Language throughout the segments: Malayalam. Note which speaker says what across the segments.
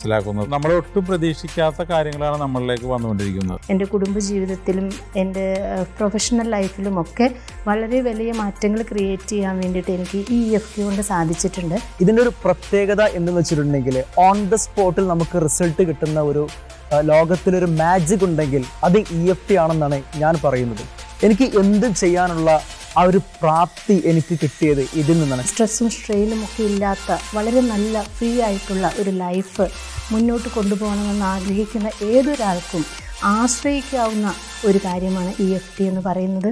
Speaker 1: മനസ്സിലാക്കുന്നത് നമ്മൾ ഒട്ടും പ്രതീക്ഷിക്കാത്ത കാര്യങ്ങളാണ് നമ്മളിലേക്ക് വന്നുകൊണ്ടിരിക്കുന്നത്
Speaker 2: എൻ്റെ കുടുംബജീവിതത്തിലും എൻ്റെ പ്രൊഫഷണൽ ലൈഫിലും ഒക്കെ വളരെ വലിയ മാറ്റങ്ങൾ ക്രിയേറ്റ് ചെയ്യാൻ വേണ്ടിയിട്ട് എനിക്ക് ഈ എഫ് ക്യു കൊണ്ട് സാധിച്ചിട്ടുണ്ട്
Speaker 3: ഇതിൻ്റെ ഒരു പ്രത്യേകത എന്തെന്ന് വെച്ചിട്ടുണ്ടെങ്കിൽ ഓൺ ദ സ്പോട്ടിൽ നമുക്ക് റിസൾട്ട് കിട്ടുന്ന ഒരു ആ, ലോകത്തിലൊരു മാജിക് ഉണ്ടെങ്കിൽ അത് ഇ എഫ് ടി ആണെന്നാണ് ഞാൻ പറയുന്നത് എനിക്ക് എന്തും ചെയ്യാനുള്ള ആ ഒരു പ്രാപ്തി എനിക്ക് കിട്ടിയത് ഇതിൽ നിന്നാണ്
Speaker 2: സ്ട്രെസ്സും സ്ട്രെയിനും ഒക്കെ ഇല്ലാത്ത വളരെ നല്ല ഫ്രീ ആയിട്ടുള്ള ഒരു ലൈഫ് മുന്നോട്ട് കൊണ്ടുപോകണമെന്ന് ആഗ്രഹിക്കുന്ന ഏതൊരാൾക്കും ആശ്രയിക്കാവുന്ന ഒരു കാര്യമാണ് ഇ എഫ് ടി എന്ന് പറയുന്നത്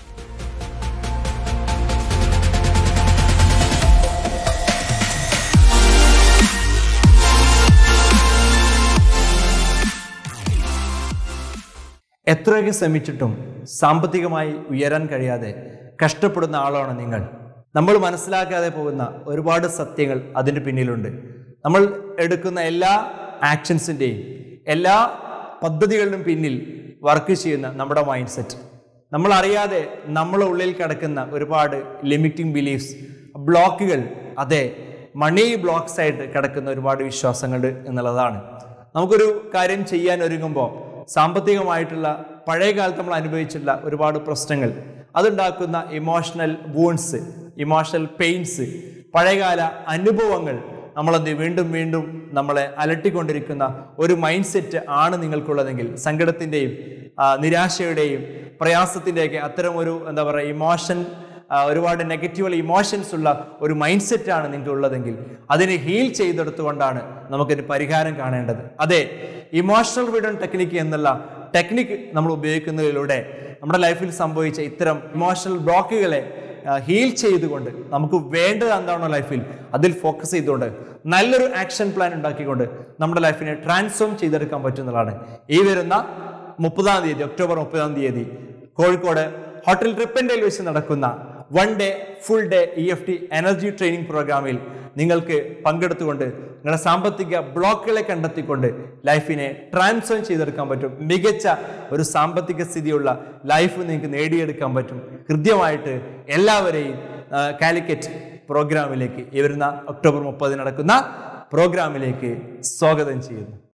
Speaker 4: എത്രയൊക്കെ ശ്രമിച്ചിട്ടും സാമ്പത്തികമായി ഉയരാൻ കഴിയാതെ കഷ്ടപ്പെടുന്ന ആളാണ് നിങ്ങൾ നമ്മൾ മനസ്സിലാക്കാതെ പോകുന്ന ഒരുപാട് സത്യങ്ങൾ അതിൻ്റെ പിന്നിലുണ്ട് നമ്മൾ എടുക്കുന്ന എല്ലാ ആക്ഷൻസിൻ്റെയും എല്ലാ പദ്ധതികളുടെയും പിന്നിൽ വർക്ക് ചെയ്യുന്ന നമ്മുടെ മൈൻഡ് സെറ്റ് നമ്മൾ അറിയാതെ നമ്മളെ ഉള്ളിൽ കിടക്കുന്ന ഒരുപാട് ലിമിറ്റിംഗ് ബിലീഫ്സ് ബ്ലോക്കുകൾ അതെ മണി ബ്ലോക്സ് ആയിട്ട് കിടക്കുന്ന ഒരുപാട് വിശ്വാസങ്ങൾ എന്നുള്ളതാണ് നമുക്കൊരു കാര്യം ചെയ്യാൻ ഒരുങ്ങുമ്പോൾ സാമ്പത്തികമായിട്ടുള്ള പഴയ കാലത്ത് നമ്മൾ അനുഭവിച്ചിട്ടുള്ള ഒരുപാട് പ്രശ്നങ്ങൾ അതുണ്ടാക്കുന്ന ഇമോഷണൽ വൂൺസ് ഇമോഷണൽ പെയിൻസ് പഴയകാല അനുഭവങ്ങൾ നമ്മളത് വീണ്ടും വീണ്ടും നമ്മളെ അലട്ടിക്കൊണ്ടിരിക്കുന്ന ഒരു മൈൻഡ് സെറ്റ് ആണ് നിങ്ങൾക്കുള്ളതെങ്കിൽ സങ്കടത്തിൻ്റെയും നിരാശയുടെയും പ്രയാസത്തിൻ്റെയൊക്കെ അത്തരം ഒരു എന്താ പറയുക ഇമോഷൻ ആ, ഒരുപാട് നെഗറ്റീവ് ഇമോഷൻസ് ഉള്ള ഒരു മൈൻഡ് സെറ്റാണ് നിങ്ങൾക്ക് ഉള്ളതെങ്കിൽ അതിനെ ഹീൽ ചെയ്തെടുത്തുകൊണ്ടാണ് നമുക്കൊരു പരിഹാരം കാണേണ്ടത് അതെ ഇമോഷണൽ ഫ്രീഡം ടെക്നിക്ക് എന്നുള്ള ടെക്നിക്ക് നമ്മൾ ഉപയോഗിക്കുന്നതിലൂടെ നമ്മുടെ ലൈഫിൽ സംഭവിച്ച ഇത്തരം ഇമോഷണൽ ബ്ലോക്കുകളെ ഹീൽ ചെയ്തുകൊണ്ട് നമുക്ക് വേണ്ടത് എന്താണോ ലൈഫിൽ അതിൽ ഫോക്കസ് ചെയ്തുകൊണ്ട് നല്ലൊരു ആക്ഷൻ പ്ലാൻ ഉണ്ടാക്കിക്കൊണ്ട് നമ്മുടെ ലൈഫിനെ ട്രാൻസ്ഫോം ചെയ്തെടുക്കാൻ പറ്റുന്നതാണ് ഈ വരുന്ന മുപ്പതാം തീയതി ഒക്ടോബർ മുപ്പതാം തീയതി കോഴിക്കോട് ഹോട്ടൽ ട്രിപ്പൻഡയിൽ വെച്ച് നടക്കുന്ന one day full day E F T energy training പ്രോഗ്രാമിൽ നിങ്ങൾക്ക് പങ്കെടുത്തുകൊണ്ട് നിങ്ങളുടെ സാമ്പത്തിക ബ്ലോക്കുകളെ കണ്ടെത്തിക്കൊണ്ട് ലൈഫിനെ ട്രാൻസ്ഫോം ചെയ്തെടുക്കാൻ പറ്റും മികച്ച ഒരു സാമ്പത്തിക സ്ഥിതിയുള്ള ലൈഫ് നിങ്ങൾക്ക് നേടിയെടുക്കാൻ പറ്റും കൃത്യമായിട്ട് എല്ലാവരെയും ആ, കാലിക്കറ്റ് പ്രോഗ്രാമിലേക്ക് ഈ വരുന്ന ഒക്ടോബർ മുപ്പതിന് നടക്കുന്ന പ്രോഗ്രാമിലേക്ക് സ്വാഗതം ചെയ്യുന്നു